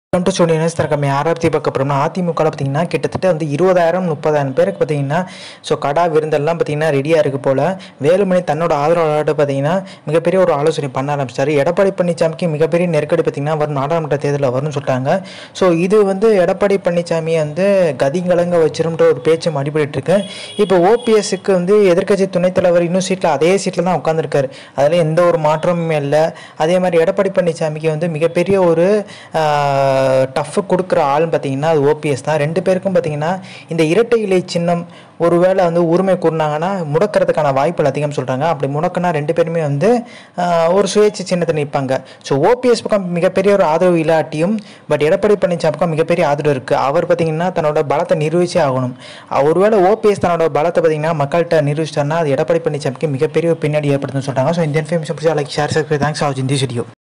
welcome to studio news தரக்கம் ஆர்ஆர்த்தி பார்க்க போகிறோம்னா அதிமுகவில் பார்த்தீங்கன்னா கிட்டத்தட்ட வந்து இருபதாயிரம் முப்பதாயிரம் பேருக்கு பார்த்தீங்கன்னா ஸோ கடா விருந்தெல்லாம் பார்த்தீங்கன்னா ரெடியாக இருக்குது போல் வேலுமணி தன்னோட ஆதரவாளர்கிட்ட பார்த்தீங்கன்னா மிகப்பெரிய ஒரு ஆலோசனை பண்ண ஆரம்பிச்சாரு எடப்பாடி பழனிசாமிக்கு மிகப்பெரிய நெருக்கடி பார்த்தீங்கன்னா வரும் நாடாளுமன்ற தேர்தலில் வரும்னு சொல்லிட்டாங்க ஸோ இது வந்து எடப்பாடி பழனிசாமியை வந்து கதிங்கலங்க வச்சிரும்ன்ற ஒரு பேச்சும் அடிபட்டு இருக்கு இப்போ ஓபிஎஸ்க்கு வந்து எதிர்க்கட்சி துணைத் தலைவர் இன்னும் சீட்டில் அதே சீட்டில் தான் உட்காந்துருக்காரு அதில் எந்த ஒரு மாற்றமும் இல்லை அதே மாதிரி எடப்பாடி பழனிசாமிக்கு வந்து மிகப்பெரிய ஒரு டஃப் கொடுக்குற ஆள்னு பார்த்தீங்கன்னா அது ஓபிஎஸ் தான் ரெண்டு பேருக்கும் பார்த்தீங்கன்னா இந்த இரட்டை இலை சின்னம் ஒருவேளை வந்து உரிமை கூறினாங்கன்னா முடக்கிறதுக்கான வாய்ப்புகள் அதிகம் சொல்கிறாங்க அப்படி முடக்குனா ரெண்டு பேருமே வந்து ஆஹ், ஒரு சுயேட்சை சின்னத்தை நிற்பாங்க ஸோ ஓபிஎஸ் பக்கம் மிகப்பெரிய ஒரு ஆதரவு இல்லாட்டியும் பட் எடப்பாடி பழனிசாமி பக்கம் மிகப்பெரிய ஆதரவு இருக்குது அவர் பார்த்தீங்கன்னா தன்னோட பலத்தை நிரூபிச்சே ஆகணும் அஹ், ஒருவேளை ஓபிஎஸ் தன்னோட பலத்தை பார்த்தீங்கன்னா மக்கள்கிட்ட நிரூபிச்சிட்டாருன்னா அது எடப்பாடி பழனிசாமிக்கு மிகப்பெரிய ஒரு பின்னாடி ஏற்படுத்துன்னு சொல்கிறாங்க ஸோ இந்த இன்ஃபர்மேஷன் பிடிச்சா லைக் ஷேர் சப்ஸ்கிரைப் தேங்க்ஸ் ஆச்சு இந்த வீடியோ